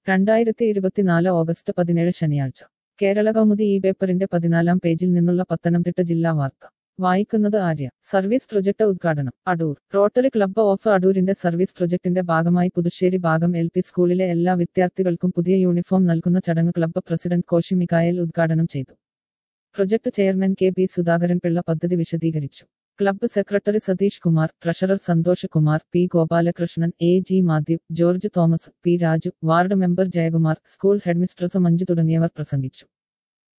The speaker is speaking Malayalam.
രണ്ടായിരത്തി ഇരുപത്തിനാല് ഓഗസ്റ്റ് പതിനേഴ് ശനിയാഴ്ച കേരള കൗമുദി ഈ പേപ്പറിന്റെ പതിനാലാം പേജിൽ നിന്നുള്ള പത്തനംതിട്ട ജില്ലാ വാർത്ത വായിക്കുന്നത് ആര്യ സർവീസ് പ്രൊജക്ട് ഉദ്ഘാടനം അടൂർ റോട്ടറി ക്ലബ്ബ് ഓഫ് അടൂരിന്റെ സർവീസ് പ്രൊജക്ടിന്റെ ഭാഗമായി പുതുശ്ശേരി ഭാഗം എൽ പി സ്കൂളിലെ എല്ലാ വിദ്യാർത്ഥികൾക്കും പുതിയ യൂണിഫോം നൽകുന്ന ചടങ്ങ് ക്ലബ്ബ് പ്രസിഡന്റ് കോശി മിക്കായൽ ഉദ്ഘാടനം ചെയ്തു project chairman K P Sudhakaran Pillai പദ്ധതി വിശദീകരിച്ചു club secretary Satheesh Kumar treasurer Santhosh Kumar P Gopalakrishnan A G Mathew George Thomas P Raju ward member Jayakumar school headmistress Manju തുടങ്ങിയവർ പ്രസംഗിച്ചു